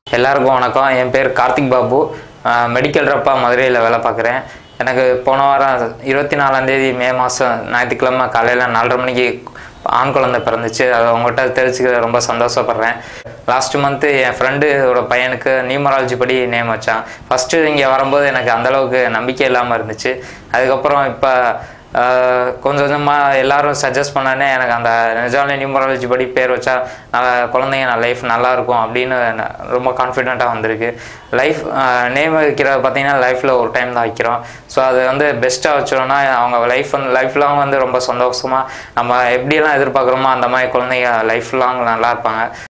எல்லாருக்கும் வணக்கம் என் பேர் கார்த்திக் பாபு மெடிக்கல் ரப்பா மதுரையில் வேலை பார்க்குறேன் எனக்கு போன வாரம் இருபத்தி நாலாந்தேதி மே மாதம் ஞாயிற்றுக்கிழமை காலையில் நாலரை மணிக்கு ஆண் குழந்தை பிறந்துச்சு அதை உங்கள்கிட்ட தெரிஞ்சுக்க ரொம்ப சந்தோஷப்படுறேன் லாஸ்ட் மந்த்து என் ஃப்ரெண்டோட பையனுக்கு நியூமராலஜி படி நேம் வச்சான் ஃபஸ்ட்டு இங்கே வரும்போது எனக்கு அந்தளவுக்கு நம்பிக்கை இல்லாமல் இருந்துச்சு அதுக்கப்புறம் இப்போ ஆஹ் கொஞ்சம் கொஞ்சமாக எல்லாரும் சஜஸ்ட் பண்ணனே எனக்கு அந்த நிஜாலே நியூமராலஜி படி பேர் வச்சா நல்லா குழந்தைங்க நான் லைஃப் நல்லா இருக்கும் அப்படின்னு நான் ரொம்ப கான்ஃபிடெண்ட்டாக வந்திருக்கு லைஃப் நேம் வைக்கிறது பார்த்தீங்கன்னா லைஃப்பில் ஒரு டைம் தான் வைக்கிறோம் ஸோ அது வந்து பெஸ்ட்டாக வச்சோம்னா அவங்க லைஃப் வந்து லைஃப் லாங் வந்து ரொம்ப சந்தோஷமாக நம்ம எப்படியெல்லாம் எதிர்பார்க்குறோமோ அந்த மாதிரி குழந்தைங்க லைஃப் லாங் நல்லா இருப்பாங்க